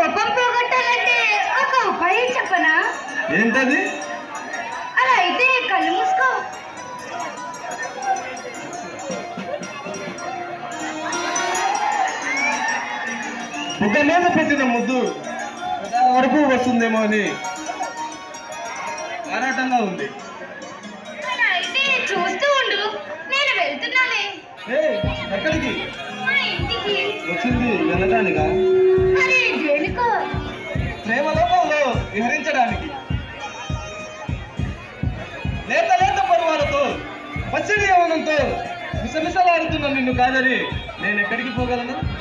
కోపం పోగొట్టాలంటే ఒక ఉపాయం చెప్పనా ఏంటది అలా అయితే కళ్ళు మూసుకో బుగ్గ మీద పెట్టిన ముద్దు పెదాల వరకు వస్తుందేమో అని ఆరాటంగా ఉంది అలా అయితే చూస్తూ ఉండు నేను వెళ్తున్నానే ఏ ఎక్కడికి మా ఇంటికి వచ్చింది వెళ్ళటానికా మరి దేనికో ప్రేమ లోకంలో విహరించడానికి లేత లేత పరువాలతో పచ్చడి యవనంతో మిసమిసలాడుతున్న నిన్ను కాదని నేను ఎక్కడికి పోగలను